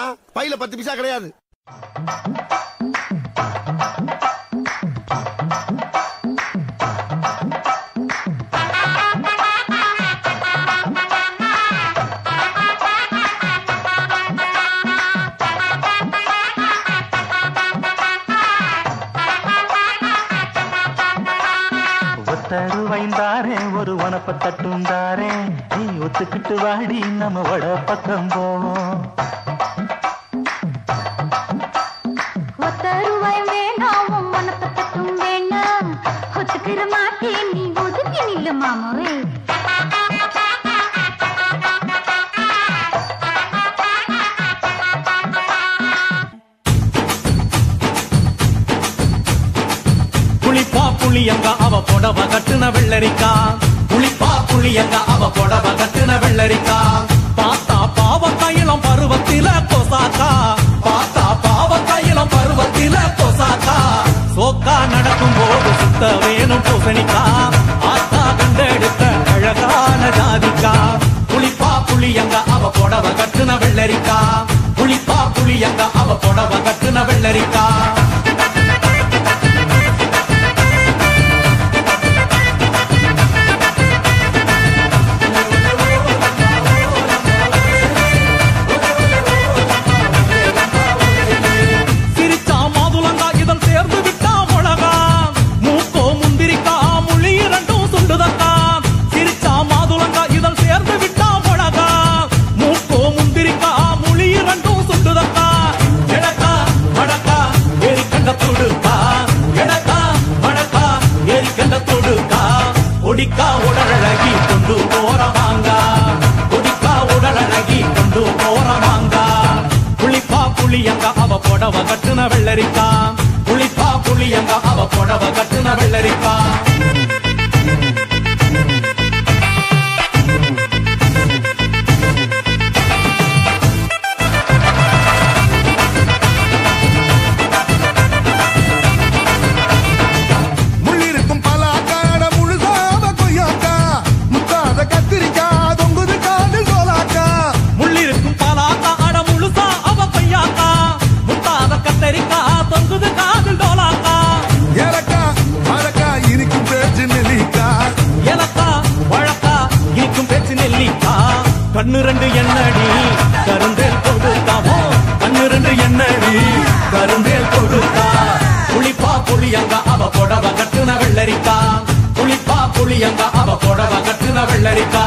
பையில பத்து பைசா கிடையாது ஒத்தரு வைந்தாரே ஒரு உனப்ப தட்டுந்தாரே நீ ஒத்துக்கிட்டு வாடி நம்ம வட பக்கம் போவோம் ஒத்த ரூபாய் வேணாம் உன் மனத்தை பத்தும் வேணாம் ஒத்துக்கிற மாட்டேன் நீ ஒதுங்கி நில்லு மாமாவே புளிப்பா புளியங்க அவ புடவ கட்டுன வெள்ளரிக்கா புளிப்பா புளியங்க அவ புடவ கட்டுன வெள்ளரிக்கா பார்த்தா பாவ கையிலம் பருவத்தில கொசாக்கா பார்த்தா பாவ கையிலம் பருவத்தில கொசாக்கா சோக்கா நடக்கும் போது சுத்த வேணும் பூசணிக்கா ஆத்தா கண்டெடுத்த அழகான ஜாதிக்கா புளிப்பா புளியங்க அவ புடவ கட்டுன வெள்ளரிக்கா புளிப்பா புளியங்க அவ புடவ கட்டுன வெள்ளரிக்கா சிரிச்சா மாதுளங்கா இதழ் சேர்ந்து விட்டா மிளகா மூக்கோ முந்திரிக்கா முழி இரண்டும் சுண்டுதக்கா சிரிச்சா மாதுளங்கா இதழ் சேர்ந்து விட்டா மிளகா மூக்கோ முந்திரிக்கா முழி இரண்டும் சுண்டுதக்கா எடக்கா வடக்கா ஏறி கண்ட துடுக்கா எடக்கா வடக்கா ஏறி கண்ட துடுக்கா ஒடிக்கா உடலழகி கொண்டு போற வாங்கா ஒடிக்கா உடலழகி கொண்டு போற வாங்கா புளிப்பா புளியங்க அவ புடவ கட்டுன வெள்ளரிக்கா புளிப்பா புளியங்க அவ புடவ கட்டுன வெள்ளரிக்கா முள்ளிருக்கும் பலாக்காட முழுசாத கொய்யாக்கா முத்தாத கத்திரிக்கா தொங்குது காதில் சோலாக்கா முள்ளிருக்கும் பலாக்கா அட முழுசா அவ பையாக்கா முத்தாத கத்தரிக்கா தொங்குது காதில் டோலாக்கா ஏலக்கா மழக்கா இனிக்கும் பேச்சு நெல்லிக்கா எனக்கா வழக்கா இனிக்கும் பேச்சு நெல்லிக்கா கண்ணு ரெண்டு எண்ணடி கருந்தேல் கொடுக்காமோ கண்ணு ரெண்டு எண்ணடி கருந்தேல் கொடுக்கா புளிப்பா புளியங்க அவ புடவ கட்டுன வெள்ளரிக்கா புளிப்பா புளியங்க அவ புடவ கட்டுன வெள்ளரிக்கா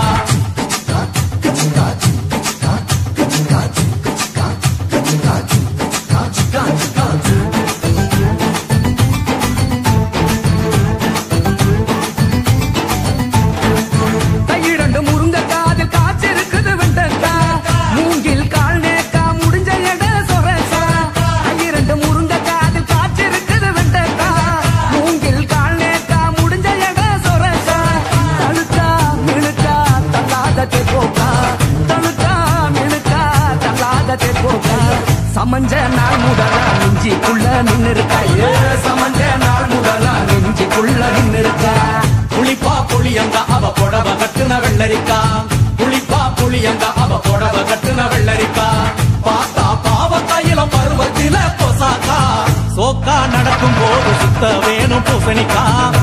கையிரண்டு முருங்கக்கா அதில் காய்ச்சிருக்குது வெண்டக்கா மூங்கில் கால் நேக்கா முடிஞ்ச எட சொரக்கா கையிரண்டு முருங்கக்கா அதில் காய்ச்சிருக்குது வெண்டக்கா மூங்கில் கால் நேக்கா முடிஞ்ச எட சொரக்கா தழுக்கா மினுக்கா தள்ளாத தெப்போக்கா தழுக்கா மினுக்கா தள்ளாத தெப்போக்கா சமஞ்ச நாள் முதலா நெஞ்சிக்குள்ள நின்னு இருக்கா ஏ சமஞ்ச நாள் முதலா நெஞ்சிக்குள்ள நின்னு இருக்கா புளிப்பா புளியங்க அவ புடவ கட்டுன வெள்ளரிக்கா புளிப்பா புளியங்க அவ புடவ கட்டுன வெள்ளரிக்கா பார்த்தா பாவ கையிலம் பருவத்தில பொசாக்கா சோக்கா நடக்கும் போது சுத்த வேணும் பூசணிக்கா